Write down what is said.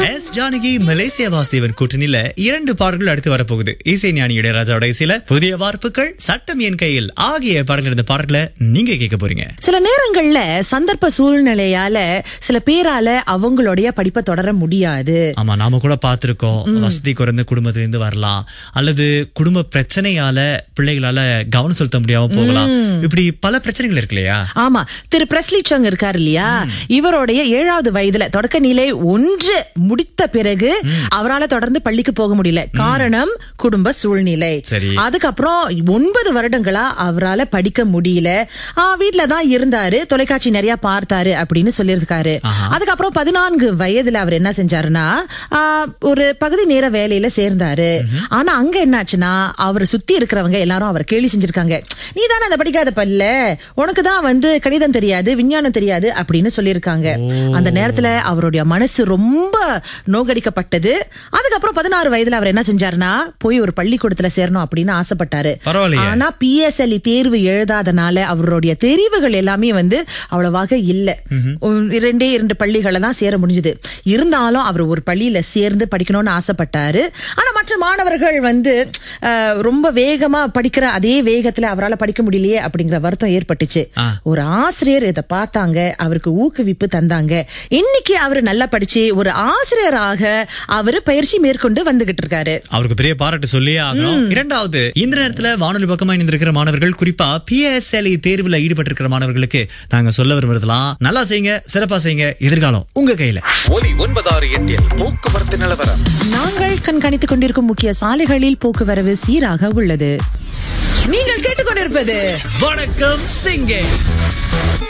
S Janaki மலேசிய வாசியவன் கூட்டணியில இரண்டு பாடல்கள் அடுத்து வரப்போகுது இசை ஞானி இளையராஜாவோட சில புதிய வார்ப்புகள் சட்டம் என் கையில் ஆகிய பாடல்கள் இந்த பாடல்களை நீங்க கேட்க போறீங்க சில நேரங்கள்ல சந்தர்ப்ப சூழ்நிலையால சில பேரால அவங்களுடைய படிப்பை தொடர முடியாது ஆமா நாம கூட பார்த்திருக்கோம் வசதி குறைந்த குடும்பத்துல இருந்து வரலாம் அல்லது குடும்ப பிரச்சனையால பிள்ளைகளால கவனம் செலுத்த முடியாம போகலாம் இப்படி பல பிரச்சனைகள் இருக்கு இல்லையா ஆமா திரு பிரஸ்லி சங் இருக்காரு இல்லையா இவருடைய ஏழாவது வயதுல தொடக்க நிலை ஒன்று முடித்த பிறகு அவரால தொடர்ந்து பள்ளிக்கு போக முடியல காரணம் குடும்ப சூழ்நிலை சரி. அதுக்கப்புறம் ஒன்பது வருடங்களா அவரால படிக்க முடியல ஆ, வீட்ல தான் இருந்தாரு தொலைக்காட்சி நிறைய பார்த்தாரு அப்படின்னு சொல்லியிருக்காரு அதுக்கப்புறம் பதினான்கு வயதுல அவர் என்ன செஞ்சாருன்னா ஆ, ஒரு பகுதி நேர வேலையில சேர்ந்தாரு ஆனா அங்க என்னாச்சுன்னா அவர் சுத்தி இருக்கிறவங்க எல்லாரும் அவர் கேலி செஞ்சிருக்காங்க நீ தானே அதை படிக்காத பல்ல உனக்கு தான் வந்து கணிதம் தெரியாது விஞ்ஞானம் தெரியாது அப்படின்னு சொல்லியிருக்காங்க அந்த நேரத்துல அவருடைய மனசு ரொம்ப நோகடிக்கப்பட்டது அதுக்கப்புறம் பதினாறு வயதுல அவர் என்ன செஞ்சாருன்னா போய் ஒரு பள்ளிக்கூடத்துல சேரணும் அப்படின்னு ஆசைப்பட்டாரு பரவாயில்லையே. ஆனா பிஎஸ்எல்இ தேர்வு எழுதாதனால அவருடைய தெரிவுகள் எல்லாமே வந்து அவ்வளவாக இல்ல உம், இரண்டே இரண்டு பள்ளிகளை தான் சேர முடிஞ்சது இருந்தாலும் அவர் ஒரு பள்ளியில சேர்ந்து படிக்கணும்னு ஆசைப்பட்டாரு ஆனா மற்ற மாணவர்கள் வந்து அஹ், ரொம்ப வேகமா படிக்கிற அதே வேகத்துல அவரால் படிக்க முடியலையே அப்படிங்கிற வருத்தம் ஏற்பட்டுச்சு ஆ. ஒரு ஆசிரியர் இதை பார்த்தாங்க அவருக்கு ஊக்குவிப்பு தந்தாங்க இன்னைக்கு அவர் நல்லா படிச்சு ஒரு ஆசிரியராக அவரு பயிற்சி மேற்கொண்டு வந்துகிட்டு இருக்காரு அவருக்கு பெரிய பாராட்டு சொல்லியே ஆகணும் இரண்டாவது இந்த நேரத்துல வானொலி பக்கமா இணைந்திருக்கிற மாணவர்கள் குறிப்பா பிஎஸ்எல்இ தேர்வுல ஈடுபட்டிருக்கிற மாணவர்களுக்கு நாங்க சொல்ல விரும்புறதுலாம் நல்லா செய்யுங்க சிறப்பா செய்யுங்க எதிர்காலம் உங்க கையில ஒலி ஒன்பதாறு எட்டில் போக்குவரத்து நிலவரம் நாங்கள் கண்காணித்துக் கொண்டிருக்கும் முக்கிய சாலைகளில் போக்குவரவு சீராக உள்ளது நீங்கள் கேட்டுக்கொண்டிருப்பது வணக்கம் சிங்கே